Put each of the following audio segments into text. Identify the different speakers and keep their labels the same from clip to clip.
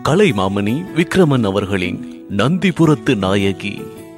Speaker 1: கலைமாமணி விக்ரமன் அவர்களின் நந்திபுரத்து நாயகி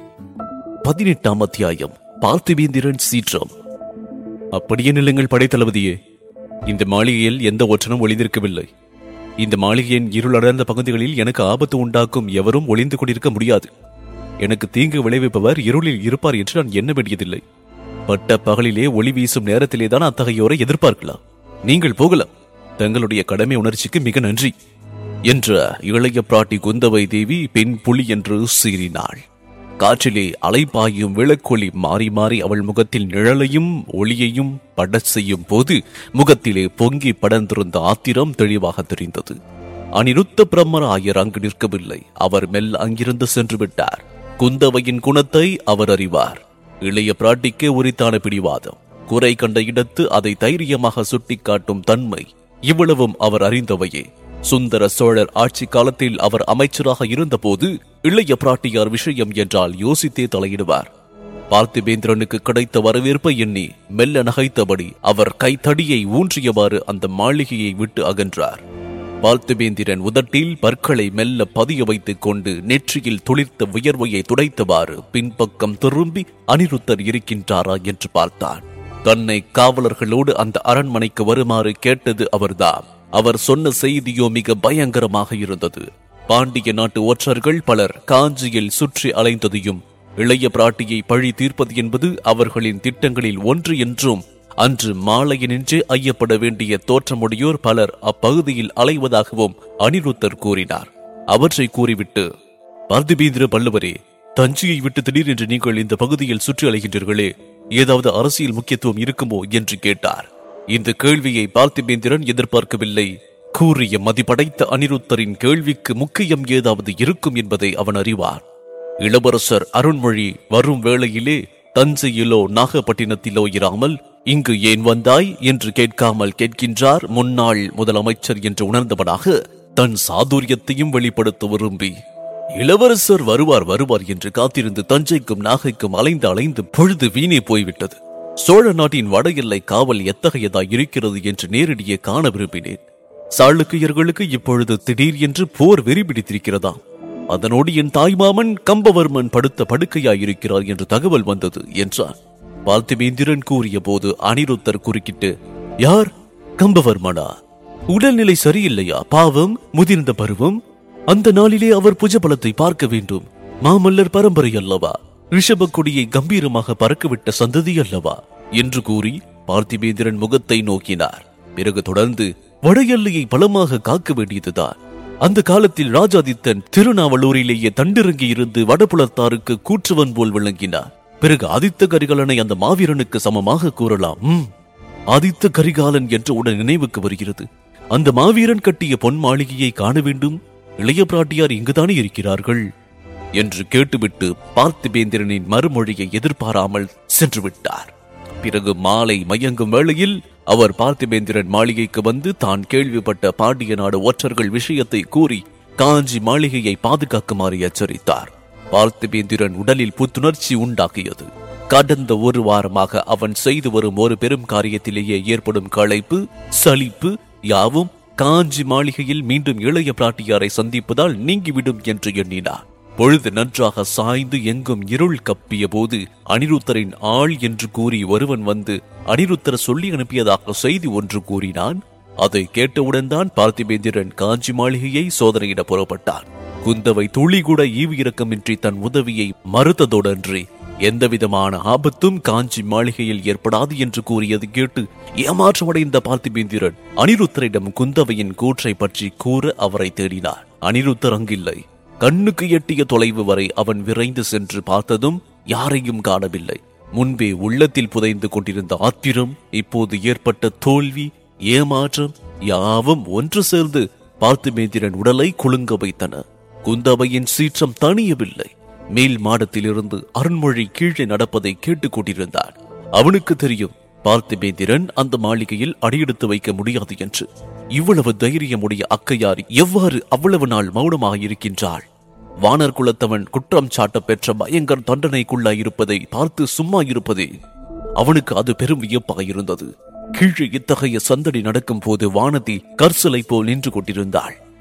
Speaker 1: பதினெட்டாம் அத்தியாயம் பார்த்திபேந்திரன் சீற்றம் அப்படியே நில்லுங்கள் படைத்தளபதியே இந்த மாளிகையில் எந்த ஒற்றனும் ஒளிந்திருக்கவில்லை இந்த மாளிகையின் இருளடர்ந்த பகுதிகளில் எனக்கு ஆபத்து உண்டாக்கும் எவரும் ஒளிந்து கொண்டிருக்க முடியாது எனக்கு தீங்கு விளைவிப்பவர் இருளில் இருப்பார் என்று நான் எண்ண வேண்டியதில்லை பட்ட பகலிலே ஒளி வீசும் நேரத்திலே தான் அத்தகையோரை எதிர்பார்க்கலாம் நீங்கள் போகலாம் தங்களுடைய கடமை உணர்ச்சிக்கு மிக நன்றி என்ற இளைய பிராட்டி குந்தவை தேவி பெண் புலி என்று சீறினாள் காற்றிலே அலைபாயும் விளக்கொளி மாறி மாறி அவள் முகத்தில் நிழலையும் ஒளியையும் படச் செய்யும் போது முகத்திலே பொங்கி படர்ந்திருந்த ஆத்திரம் தெளிவாக தெரிந்தது அனிருத்த பிரம்மர் ஆயர் அங்கு நிற்கவில்லை அவர் மெல்ல அங்கிருந்து சென்று விட்டார் குந்தவையின் குணத்தை அவர் அறிவார் இளைய பிராட்டிக்கு உரித்தான பிடிவாதம் குறை கண்ட இடத்து அதை தைரியமாக சுட்டிக்காட்டும் தன்மை இவ்வளவும் அவர் அறிந்தவையே சுந்தர சோழர் ஆட்சி காலத்தில் அவர் அமைச்சராக இருந்தபோது இளைய பிராட்டியார் விஷயம் என்றால் யோசித்தே தலையிடுவார் பார்த்திபேந்திரனுக்கு கிடைத்த வரவேற்பை எண்ணி மெல்ல நகைத்தபடி அவர் கைத்தடியை ஊன்றியவாறு அந்த மாளிகையை விட்டு அகன்றார் பார்த்திபேந்திரன் உதட்டில் பற்களை மெல்ல பதிய வைத்துக் கொண்டு நெற்றியில் துளிர்த்த வியர்வையை துடைத்தவாறு பின்பக்கம் திரும்பி அனிருத்தர் இருக்கின்றாரா என்று பார்த்தான் தன்னை காவலர்களோடு அந்த அரண்மனைக்கு வருமாறு கேட்டது அவர்தான் அவர் சொன்ன செய்தியோ மிக பயங்கரமாக இருந்தது பாண்டிய நாட்டு ஒற்றர்கள் பலர் காஞ்சியில் சுற்றி அலைந்ததையும் இளைய பிராட்டியை பழி தீர்ப்பது என்பது அவர்களின் திட்டங்களில் ஒன்று என்றும் அன்று மாலையினின்றே ஐயப்பட வேண்டிய தோற்றமுடையோர் பலர் அப்பகுதியில் அலைவதாகவும் அனிருத்தர் கூறினார் அவற்றை கூறிவிட்டு பார்த்திபேந்திர பல்லவரே தஞ்சையை விட்டு திடீரென்று நீங்கள் இந்த பகுதியில் சுற்றி அலைகின்றீர்களே ஏதாவது அரசியல் முக்கியத்துவம் இருக்குமோ என்று கேட்டார் இந்த கேள்வியை பார்த்திபேந்திரன் எதிர்பார்க்கவில்லை கூறிய மதிப்படைத்த அனிருத்தரின் கேள்விக்கு முக்கியம் ஏதாவது இருக்கும் என்பதை அவன் அறிவார் இளவரசர் அருண்மொழி வரும் வேளையிலே தஞ்சையிலோ நாகப்பட்டினத்திலோ இராமல் இங்கு ஏன் வந்தாய் என்று கேட்காமல் கேட்கின்றார் முன்னாள் முதலமைச்சர் என்று உணர்ந்தவனாக தன் சாதுரியத்தையும் வெளிப்படுத்த விரும்பி இளவரசர் வருவார் வருவார் என்று காத்திருந்து தஞ்சைக்கும் நாகைக்கும் அலைந்து அலைந்து பொழுது வீணே போய்விட்டது சோழ நாட்டின் வட எல்லை காவல் எத்தகையதாய் இருக்கிறது என்று நேரடியே காண விரும்பினேன் சாளுக்கியர்களுக்கு இப்பொழுது திடீர் என்று போர் வெறி பிடித்திருக்கிறதாம் அதனோடு என் தாய்மாமன் கம்பவர்மன் படுத்த படுக்கையாயிருக்கிறார் என்று தகவல் வந்தது என்றார் பார்த்திபேந்திரன் கூறிய போது அனிருத்தர் குறுக்கிட்டு யார் கம்பவர்மனா உடல்நிலை சரியில்லையா பாவம் முதிர்ந்த பருவம் அந்த நாளிலே அவர் புஜபலத்தை பார்க்க வேண்டும் மாமல்லர் பரம்பரை அல்லவா ரிஷப கொடியை கம்பீரமாக பறக்கவிட்ட சந்ததி அல்லவா என்று கூறி பார்த்திபேந்திரன் முகத்தை நோக்கினார் பிறகு தொடர்ந்து வட எல்லையை பலமாக காக்க வேண்டியதுதான் அந்த காலத்தில் ராஜாதித்தன் திருநாவலூரிலேயே தண்டிறங்கி இருந்து வடபுலத்தாருக்கு கூற்றுவன் போல் விளங்கினார் பிறகு ஆதித்த கரிகாலனை அந்த மாவீரனுக்கு சமமாக கூறலாம் ம், ஆதித்த கரிகாலன் என்று உடன் நினைவுக்கு வருகிறது அந்த மாவீரன் கட்டிய பொன் மாளிகையை காண வேண்டும் இளைய பிராட்டியார் இங்குதானே இருக்கிறார்கள் என்று கேட்டுவிட்டு பார்த்திபேந்திரனின் மறுமொழியை எதிர்பாராமல் சென்று விட்டார் பிறகு மாலை மயங்கும் வேளையில் அவர் பார்த்திபேந்திரன் மாளிகைக்கு வந்து தான் கேள்விப்பட்ட பாண்டிய நாடு ஒற்றர்கள் விஷயத்தை கூறி காஞ்சி மாளிகையை பாதுகாக்குமாறு எச்சரித்தார் பார்த்திபேந்திரன் உடலில் புத்துணர்ச்சி உண்டாக்கியது கடந்த ஒரு வாரமாக அவன் செய்து வரும் ஒரு பெரும் காரியத்திலேயே ஏற்படும் களைப்பு சலிப்பு யாவும் காஞ்சி மாளிகையில் மீண்டும் இளைய பிராட்டியாரை சந்திப்பதால் நீங்கிவிடும் என்று எண்ணினார் பொழுது நன்றாக சாய்ந்து எங்கும் இருள் கப்பிய போது அனிருத்தரின் ஆள் என்று கூறி ஒருவன் வந்து அனிருத்தர் சொல்லி அனுப்பியதாக செய்தி ஒன்று கூறினான் அதை கேட்டவுடன் தான் பார்த்திபேந்திரன் காஞ்சி மாளிகையை சோதனையிட புறப்பட்டான் குந்தவை துளி கூட ஈவு இரக்கமின்றி தன் உதவியை மறுத்ததோடன்றி எந்தவிதமான ஆபத்தும் காஞ்சி மாளிகையில் ஏற்படாது என்று கூறியது கேட்டு ஏமாற்றமடைந்த பார்த்திபேந்திரன் அனிருத்தரிடம் குந்தவையின் கூற்றை பற்றி கூற அவரை தேடினார் அனிருத்தர் அங்கில்லை கண்ணுக்கு எட்டிய தொலைவு வரை அவன் விரைந்து சென்று பார்த்ததும் யாரையும் காணவில்லை முன்பே உள்ளத்தில் புதைந்து கொண்டிருந்த ஆத்திரம் இப்போது ஏற்பட்ட தோல்வி ஏமாற்றம் யாவும் ஒன்று சேர்ந்து பார்த்திபேந்திரன் உடலை குலுங்க வைத்தன குந்தவையின் சீற்றம் தணியவில்லை மேல் மாடத்திலிருந்து அருண்மொழி கீழே நடப்பதை கேட்டுக் கொண்டிருந்தான் அவனுக்கு தெரியும் பார்த்திபேந்திரன் அந்த மாளிகையில் அடியெடுத்து வைக்க முடியாது என்று இவ்வளவு தைரியமுடைய அக்கையார் எவ்வாறு அவ்வளவு நாள் மௌனமாக இருக்கின்றாள் வானர் குலத்தவன் குற்றம் சாட்ட பெற்ற பயங்கர தண்டனைக்குள்ளாயிருப்பதை பார்த்து சும்மா இருப்பதே அவனுக்கு அது பெரும் வியப்பாக இருந்தது கீழே இத்தகைய சந்தடி நடக்கும் போது வானதி கர்சலை போல் நின்று கொண்டிருந்தாள்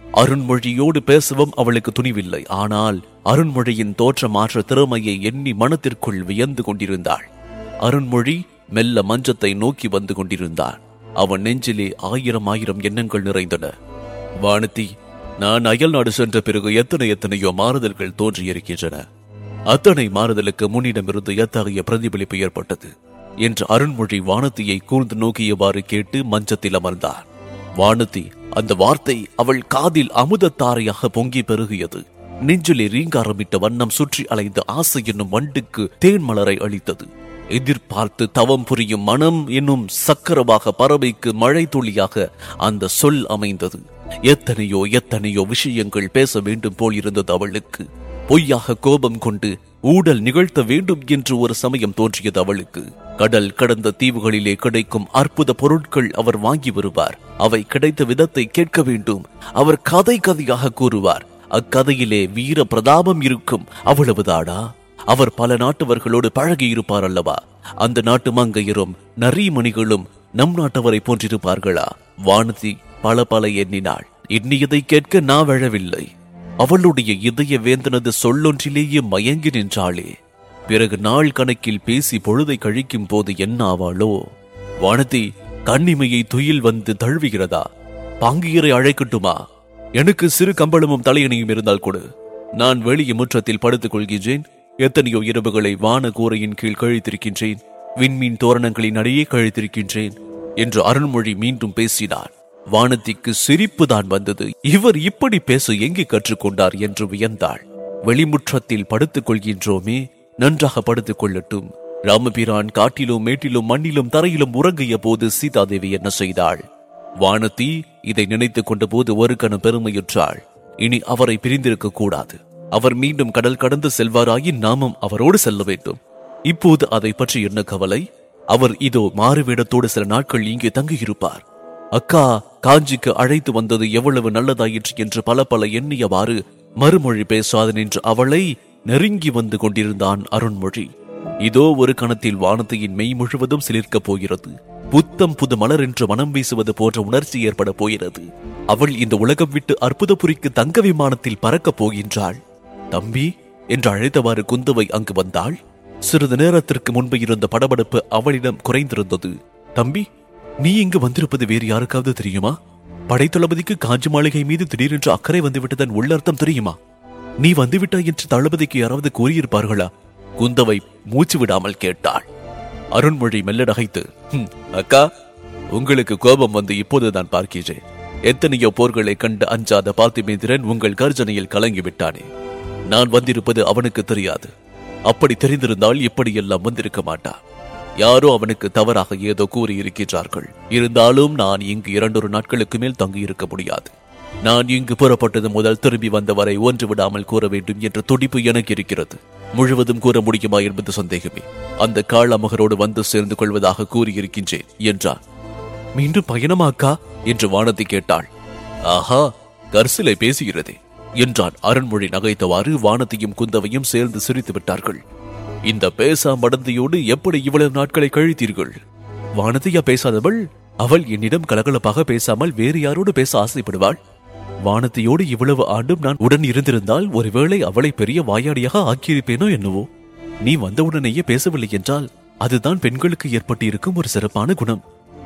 Speaker 1: அருண்மொழியோடு பேசவும் அவளுக்கு துணிவில்லை ஆனால் அருண்மொழியின் தோற்றமாற்ற திறமையை எண்ணி மனத்திற்குள் வியந்து கொண்டிருந்தாள் அருண்மொழி மெல்ல மஞ்சத்தை நோக்கி வந்து கொண்டிருந்தான் அவன் நெஞ்சிலே ஆயிரம் ஆயிரம் எண்ணங்கள் நிறைந்தன வானதி நான் அயல் நாடு சென்ற பிறகு எத்தனை எத்தனையோ மாறுதல்கள் தோன்றியிருக்கின்றன அத்தனை மாறுதலுக்கு முன்னிடமிருந்து எத்தகைய பிரதிபலிப்பு ஏற்பட்டது என்று அருண்மொழி வானதியை கூர்ந்து நோக்கியவாறு கேட்டு மஞ்சத்தில் அமர்ந்தான் வானதி அந்த வார்த்தை அவள் காதில் அமுதத்தாரையாக பொங்கி பெருகியது நெஞ்சிலே ரீங்காரமிட்ட வண்ணம் சுற்றி அலைந்த ஆசை என்னும் வண்டுக்கு தேன் மலரை அளித்தது எதிர்பார்த்து தவம் புரியும் மனம் என்னும் சக்கரவாக பறவைக்கு மழை துளியாக அந்த சொல் அமைந்தது எத்தனையோ எத்தனையோ விஷயங்கள் பேச வேண்டும் போல் இருந்தது அவளுக்கு பொய்யாக கோபம் கொண்டு ஊடல் நிகழ்த்த வேண்டும் என்று ஒரு சமயம் தோன்றியது அவளுக்கு கடல் கடந்த தீவுகளிலே கிடைக்கும் அற்புத பொருட்கள் அவர் வாங்கி வருவார் அவை கிடைத்த விதத்தை கேட்க வேண்டும் அவர் கதை கதையாக கூறுவார் அக்கதையிலே வீர பிரதாபம் இருக்கும் அவ்வளவுதாடா அவர் பல நாட்டவர்களோடு பழகி இருப்பார் அல்லவா அந்த நாட்டு மங்கையரும் நரிமணிகளும் நம் நாட்டவரை போன்றிருப்பார்களா வானதி பல பல எண்ணினாள் எண்ணியதை கேட்க நான் வழவில்லை அவளுடைய இதய வேந்தனது சொல்லொன்றிலேயே மயங்கி நின்றாளே பிறகு நாள் கணக்கில் பேசி பொழுதை கழிக்கும் போது என்ன ஆவாளோ வானதி கண்ணிமையை துயில் வந்து தழுவுகிறதா பாங்கியரை அழைக்கட்டுமா எனக்கு சிறு கம்பளமும் தலையணையும் இருந்தால் கொடு நான் வெளியே முற்றத்தில் படுத்துக் கொள்கின்றேன் எத்தனையோ இரவுகளை வான கூரையின் கீழ் கழித்திருக்கின்றேன் விண்மீன் தோரணங்களின் அடியே கழித்திருக்கின்றேன் என்று அருள்மொழி மீண்டும் பேசினான் வானதிக்கு சிரிப்பு தான் வந்தது இவர் இப்படி பேச எங்கே கற்றுக்கொண்டார் என்று வியந்தாள் வெளிமுற்றத்தில் படுத்துக் கொள்கின்றோமே நன்றாக படுத்துக் கொள்ளட்டும் ராமபிரான் காட்டிலும் மேட்டிலும் மண்ணிலும் தரையிலும் உறங்கிய போது சீதாதேவி என்ன செய்தாள் வானதி இதை நினைத்துக் கொண்ட போது ஒரு கண பெருமையுற்றாள் இனி அவரை பிரிந்திருக்க கூடாது அவர் மீண்டும் கடல் கடந்து செல்வாராயின் நாமும் அவரோடு செல்ல வேண்டும் இப்போது அதை பற்றி என்ன கவலை அவர் இதோ மாறுவேடத்தோடு சில நாட்கள் இங்கே தங்கியிருப்பார் அக்கா காஞ்சிக்கு அழைத்து வந்தது எவ்வளவு நல்லதாயிற்று என்று பல பல எண்ணியவாறு மறுமொழி பேசாது நின்று அவளை நெருங்கி வந்து கொண்டிருந்தான் அருண்மொழி இதோ ஒரு கணத்தில் வானத்தையின் மெய் முழுவதும் சிலிர்க்கப் போகிறது புத்தம் புது மலர் என்று மனம் வீசுவது போன்ற உணர்ச்சி ஏற்பட போகிறது அவள் இந்த உலகம் விட்டு அற்புதபுரிக்கு தங்க விமானத்தில் பறக்கப் போகின்றாள் தம்பி என்று அழைத்தவாறு குந்தவை அங்கு வந்தாள் சிறிது நேரத்திற்கு முன்பு இருந்த படபடப்பு அவளிடம் குறைந்திருந்தது தம்பி நீ இங்கு வந்திருப்பது வேறு யாருக்காவது தெரியுமா படைத்தளபதிக்கு காஞ்சி மாளிகை மீது திடீரென்று அக்கறை வந்துவிட்டதன் உள்ளர்த்தம் தெரியுமா நீ வந்துவிட்டாய் என்று தளபதிக்கு யாராவது கூறியிருப்பார்களா குந்தவை மூச்சு விடாமல் கேட்டாள் அருண்மொழி மெல்ல நகைத்து "ஹம், அக்கா உங்களுக்கு கோபம் வந்து இப்போதுதான் பார்க்கிறேன் எத்தனையோ போர்களை கண்டு அஞ்சாத பார்த்திபேந்திரன் உங்கள் கர்ஜனையில் கலங்கி விட்டானே நான் வந்திருப்பது அவனுக்கு தெரியாது அப்படி தெரிந்திருந்தால் இப்படியெல்லாம் வந்திருக்க மாட்டான் யாரோ அவனுக்கு தவறாக ஏதோ கூறி இருக்கின்றார்கள் இருந்தாலும் நான் இங்கு இரண்டொரு நாட்களுக்கு மேல் தங்கியிருக்க முடியாது நான் இங்கு புறப்பட்டது முதல் திரும்பி வந்தவரை ஒன்று விடாமல் கூற வேண்டும் என்ற துடிப்பு எனக்கு இருக்கிறது முழுவதும் கூற முடியுமா என்பது சந்தேகமே அந்த காளமகரோடு வந்து சேர்ந்து கொள்வதாக கூறியிருக்கின்றேன் என்றார் மீண்டும் பயணமாக்கா என்று வானதி கேட்டாள் ஆஹா கர்சிலை பேசுகிறதே என்றான் அருண்மொழி நகைத்தவாறு வானத்தையும் குந்தவையும் சேர்ந்து சிரித்து விட்டார்கள் இந்த பேசா மடந்தையோடு எப்படி இவ்வளவு நாட்களை கழித்தீர்கள் வானதியா பேசாதவள் அவள் என்னிடம் கலகலப்பாக பேசாமல் வேறு யாரோடு பேச ஆசைப்படுவாள் வானதியோடு இவ்வளவு ஆண்டும் நான் உடன் இருந்திருந்தால் ஒருவேளை அவளை பெரிய வாயாடியாக ஆக்கியிருப்பேனோ என்னவோ நீ வந்தவுடனேயே பேசவில்லை என்றால் அதுதான் பெண்களுக்கு ஏற்பட்டிருக்கும் ஒரு சிறப்பான குணம்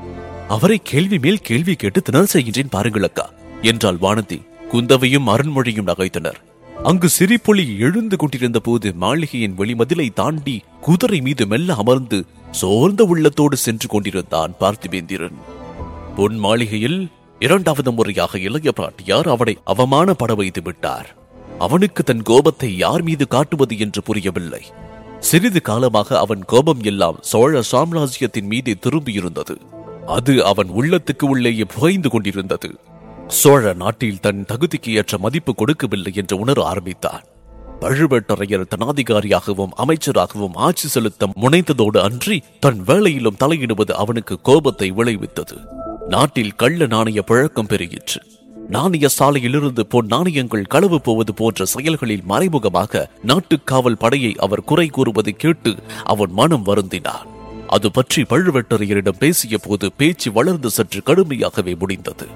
Speaker 1: அவரை கேள்வி மேல் கேள்வி கேட்டு திணற செய்கின்றேன் பாருங்கள் அக்கா என்றாள் வானதி குந்தவையும் அருண்மொழியும் நகைத்தனர் அங்கு சிரிப்பொலி எழுந்து கொண்டிருந்த போது மாளிகையின் வெளிமதிலை தாண்டி குதிரை மீது மெல்ல அமர்ந்து சோர்ந்த உள்ளத்தோடு சென்று கொண்டிருந்தான் பார்த்திபேந்திரன் பொன் மாளிகையில் இரண்டாவது முறையாக இளைய பாட்டியார் அவனை அவமானப்பட வைத்து விட்டார் அவனுக்கு தன் கோபத்தை யார் மீது காட்டுவது என்று புரியவில்லை சிறிது காலமாக அவன் கோபம் எல்லாம் சோழ சாம்ராஜ்யத்தின் மீதே திரும்பியிருந்தது அது அவன் உள்ளத்துக்கு உள்ளேயே புகைந்து கொண்டிருந்தது சோழ நாட்டில் தன் தகுதிக்கு ஏற்ற மதிப்பு கொடுக்கவில்லை என்று உணர ஆரம்பித்தான் பழுவேட்டரையர் தனாதிகாரியாகவும் அமைச்சராகவும் ஆட்சி செலுத்த முனைந்ததோடு அன்றி தன் வேலையிலும் தலையிடுவது அவனுக்கு கோபத்தை விளைவித்தது நாட்டில் கள்ள நாணய பழக்கம் பெருகிற்று நாணய சாலையிலிருந்து பொன் நாணயங்கள் களவு போவது போன்ற செயல்களில் மறைமுகமாக நாட்டுக்காவல் படையை அவர் குறை கூறுவது கேட்டு அவன் மனம் வருந்தினான் அது பற்றி பழுவேட்டரையரிடம் பேசிய போது பேச்சு வளர்ந்து சற்று கடுமையாகவே முடிந்தது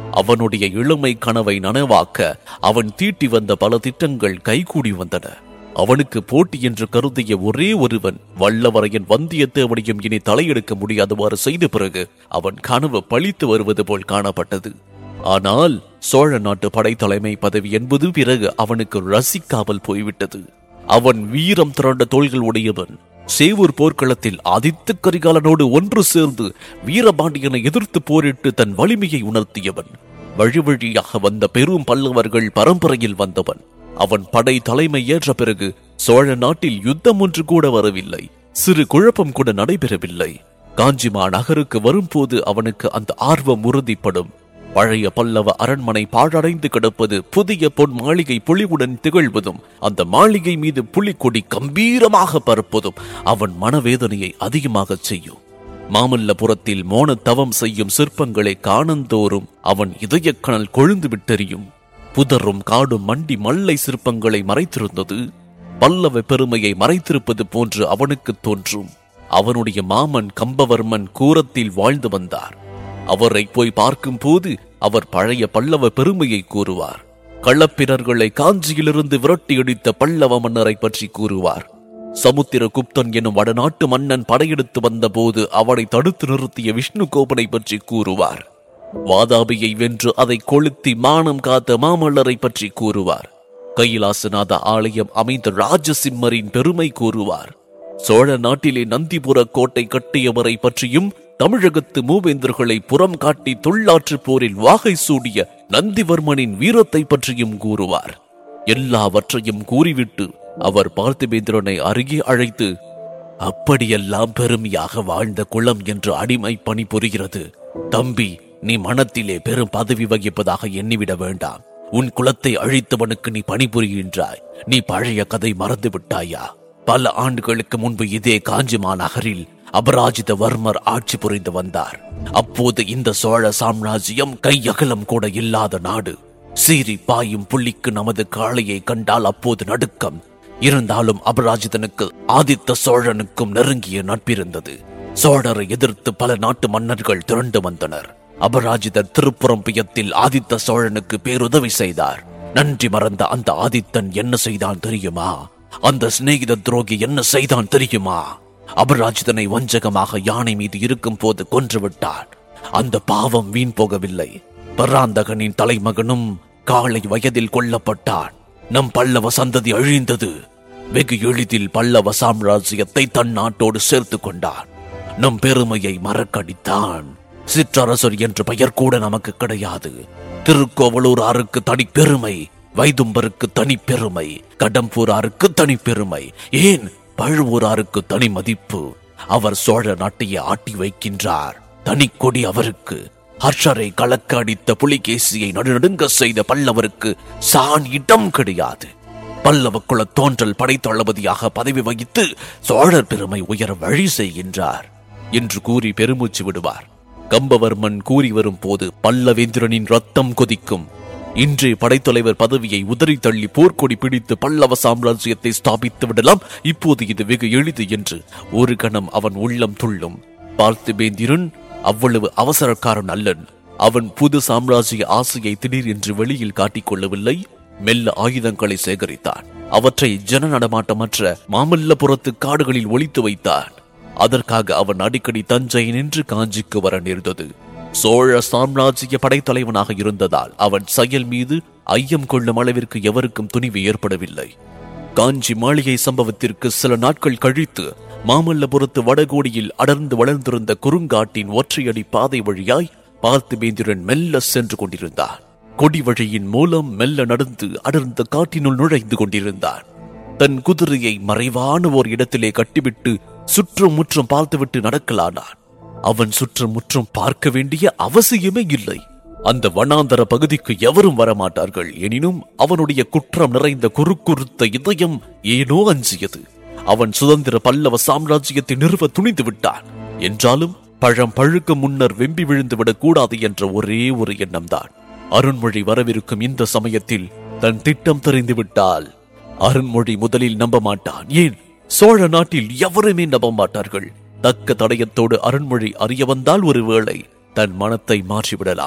Speaker 1: அவனுடைய இளமை கனவை நனவாக்க அவன் தீட்டி வந்த பல திட்டங்கள் கைகூடி வந்தன அவனுக்கு போட்டி என்று கருதிய ஒரே ஒருவன் வல்லவரையன் வந்தியத்தேவனையும் இனி தலையெடுக்க முடியாதவாறு செய்த பிறகு அவன் கனவு பழித்து வருவது போல் காணப்பட்டது ஆனால் சோழ நாட்டு படைத்தலைமை பதவி என்பது பிறகு அவனுக்கு ரசிக்காமல் போய்விட்டது அவன் வீரம் திரண்ட தோள்கள் உடையவன் சேவூர் போர்க்களத்தில் ஆதித்த கரிகாலனோடு ஒன்று சேர்ந்து வீரபாண்டியனை எதிர்த்து போரிட்டு தன் வலிமையை உணர்த்தியவன் வழி வழியாக வந்த பெரும் பல்லவர்கள் பரம்பரையில் வந்தவன் அவன் படை தலைமை ஏற்ற பிறகு சோழ நாட்டில் யுத்தம் ஒன்று கூட வரவில்லை சிறு குழப்பம் கூட நடைபெறவில்லை காஞ்சிமா நகருக்கு வரும்போது அவனுக்கு அந்த ஆர்வம் உறுதிப்படும் பழைய பல்லவ அரண்மனை பாழடைந்து கிடப்பது புதிய பொன் மாளிகை புலிவுடன் திகழ்வதும் அந்த மாளிகை மீது புலிக்கொடி கம்பீரமாக பறப்பதும் அவன் மனவேதனையை அதிகமாகச் செய்யும் மாமல்லபுரத்தில் மோன தவம் செய்யும் சிற்பங்களை காணந்தோறும் அவன் இதயக்கணல் கொழுந்து விட்டெறியும் புதரும் காடும் மண்டி மல்லை சிற்பங்களை மறைத்திருந்தது பல்லவ பெருமையை மறைத்திருப்பது போன்று அவனுக்கு தோன்றும் அவனுடைய மாமன் கம்பவர்மன் கூரத்தில் வாழ்ந்து வந்தார் அவரை போய் பார்க்கும்போது அவர் பழைய பல்லவ பெருமையை கூறுவார் களப்பிரர்களை காஞ்சியிலிருந்து விரட்டியடித்த பல்லவ மன்னரை பற்றி கூறுவார் சமுத்திரகுப்தன் எனும் வடநாட்டு மன்னன் படையெடுத்து வந்தபோது அவனை தடுத்து நிறுத்திய விஷ்ணு கோபனை பற்றி கூறுவார் வாதாபியை வென்று அதை கொளுத்தி மானம் காத்த மாமல்லரை பற்றி கூறுவார் கைலாசநாத ஆலயம் அமைந்த ராஜசிம்மரின் பெருமை கூறுவார் சோழ நாட்டிலே நந்திபுர கோட்டை கட்டியவரை பற்றியும் தமிழகத்து மூவேந்தர்களை புறம் காட்டி தொள்ளாற்று போரில் வாகை சூடிய நந்திவர்மனின் வீரத்தை பற்றியும் கூறுவார் எல்லாவற்றையும் கூறிவிட்டு அவர் பார்த்திபேந்திரனை அருகே அழைத்து அப்படியெல்லாம் பெருமையாக வாழ்ந்த குளம் என்று அடிமை பணி புரிகிறது தம்பி நீ மனத்திலே பெரும் பதவி வகிப்பதாக எண்ணிவிட வேண்டாம் உன் குலத்தை அழித்தவனுக்கு நீ பணிபுரிகின்றாய் நீ பழைய கதை மறந்து விட்டாயா பல ஆண்டுகளுக்கு முன்பு இதே காஞ்சிமா நகரில் அபராஜித வர்மர் ஆட்சி புரிந்து வந்தார் அப்போது இந்த சோழ சாம்ராஜ்யம் கையகலம் கூட இல்லாத நாடு சீறி பாயும் புள்ளிக்கு நமது காளையை கண்டால் அப்போது நடுக்கம் இருந்தாலும் அபராஜிதனுக்கு ஆதித்த சோழனுக்கும் நெருங்கிய நட்பிருந்தது சோழரை எதிர்த்து பல நாட்டு மன்னர்கள் திரண்டு வந்தனர் அபராஜிதர் திருப்புறம்பியத்தில் ஆதித்த சோழனுக்கு பேருதவி செய்தார் நன்றி மறந்த அந்த ஆதித்தன் என்ன செய்தான் தெரியுமா அந்த சிநேகித துரோகி என்ன செய்தான் தெரியுமா அபராஜிதனை வஞ்சகமாக யானை மீது இருக்கும் போது கொன்று விட்டான் அந்த பாவம் வீண் போகவில்லை பராந்தகனின் தலைமகனும் காலை வயதில் கொல்லப்பட்டான் நம் பல்லவ சந்ததி அழிந்தது வெகு எளிதில் பல்லவ சாம்ராஜ்யத்தை தன் நாட்டோடு சேர்த்து கொண்டான் நம் பெருமையை மறக்கடித்தான் சிற்றரசர் என்ற பெயர் கூட நமக்கு கிடையாது திருக்கோவலூராருக்கு தனி பெருமை வைதும்பருக்கு தனி பெருமை கடம்பூராருக்கு தனி பெருமை ஏன் பழுவூராருக்கு தனி மதிப்பு அவர் சோழ நாட்டையே ஆட்டி வைக்கின்றார் தனி கொடி அவருக்கு ஹர்ஷரை கலக்க அடித்த புலிகேசியை நடுநடுங்க செய்த பல்லவருக்கு சான் இடம் கிடையாது பல்லவ குல தோன்றல் படைத்தளபதியாக பதவி வகித்து சோழர் பெருமை உயர வழி செய்கின்றார் என்று கூறி பெருமூச்சு விடுவார் கம்பவர்மன் கூறி வரும் போது பல்லவேந்திரனின் ரத்தம் கொதிக்கும் இன்றே படைத்தலைவர் பதவியை உதறி தள்ளி போர்க்கொடி பிடித்து பல்லவ சாம்ராஜ்யத்தை ஸ்தாபித்து விடலாம் இப்போது இது வெகு எளிது என்று ஒரு கணம் அவன் உள்ளம் துள்ளும் பார்த்திபேந்திரன் அவ்வளவு அவசரக்காரன் அல்லன் அவன் புது சாம்ராஜ்ய ஆசையை திடீரென்று வெளியில் காட்டிக் கொள்ளவில்லை மெல்ல ஆயுதங்களை சேகரித்தான் அவற்றை ஜன நடமாட்டமற்ற மாமல்லபுரத்து காடுகளில் ஒளித்து வைத்தான் அதற்காக அவன் அடிக்கடி தஞ்சை நின்று காஞ்சிக்கு வர நேர்ந்தது சோழ சாம்ராஜ்ய படைத்தலைவனாக இருந்ததால் அவன் செயல் மீது ஐயம் கொள்ளும் அளவிற்கு எவருக்கும் துணிவு ஏற்படவில்லை காஞ்சி மாளிகை சம்பவத்திற்கு சில நாட்கள் கழித்து மாமல்லபுரத்து வடகோடியில் அடர்ந்து வளர்ந்திருந்த குறுங்காட்டின் ஒற்றையடி பாதை வழியாய் பார்த்திபேந்திரன் மெல்ல சென்று கொண்டிருந்தான் கொடி வழியின் மூலம் மெல்ல நடந்து அடர்ந்த காட்டினுள் நுழைந்து கொண்டிருந்தான் தன் குதிரையை மறைவான ஓர் இடத்திலே கட்டிவிட்டு சுற்றும் முற்றும் பார்த்துவிட்டு நடக்கலானான் அவன் சுற்றும் முற்றும் பார்க்க வேண்டிய அவசியமே இல்லை அந்த வனாந்தர பகுதிக்கு எவரும் வரமாட்டார்கள் எனினும் அவனுடைய குற்றம் நிறைந்த குறுக்குறுத்த இதயம் ஏனோ அஞ்சியது அவன் சுதந்திர பல்லவ சாம்ராஜ்யத்தை நிறுவ துணிந்து விட்டான் என்றாலும் பழம் பழுக்க முன்னர் வெம்பி விழுந்து விடக் கூடாது என்ற ஒரே ஒரு எண்ணம்தான் அருண்மொழி வரவிருக்கும் இந்த சமயத்தில் தன் திட்டம் தெரிந்து விட்டால் அருண்மொழி முதலில் நம்ப மாட்டான் ஏன் சோழ நாட்டில் எவருமே நம்ப மாட்டார்கள் தக்க தடயத்தோடு அருண்மொழி அறிய வந்தால் ஒருவேளை தன் மனத்தை மாற்றிவிடலாம்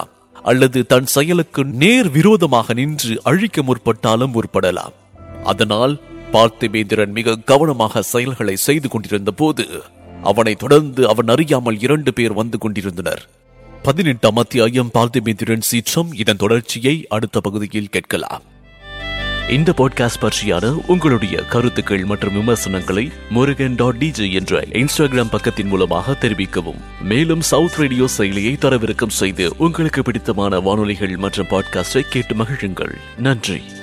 Speaker 1: அல்லது தன் செயலுக்கு நேர் விரோதமாக நின்று அழிக்க முற்பட்டாலும் முற்படலாம் அதனால் பார்த்திபேந்திரன் மிக கவனமாக செயல்களை செய்து கொண்டிருந்த போது அவனை தொடர்ந்து அவன் அறியாமல் இரண்டு பேர் வந்து கொண்டிருந்தனர் பதினெட்டாம் அத்தியாயம் பார்த்திபேந்திரன் சீற்றம் இதன் தொடர்ச்சியை அடுத்த பகுதியில் கேட்கலாம் இந்த பாட்காஸ்ட் பற்றியான உங்களுடைய கருத்துக்கள் மற்றும் விமர்சனங்களை முருகன் டாட் டிஜே என்ற இன்ஸ்டாகிராம் பக்கத்தின் மூலமாக தெரிவிக்கவும் மேலும் சவுத் ரேடியோ செயலியை தரவிறக்கம் செய்து உங்களுக்கு பிடித்தமான வானொலிகள் மற்றும் பாட்காஸ்டை கேட்டு மகிழுங்கள் நன்றி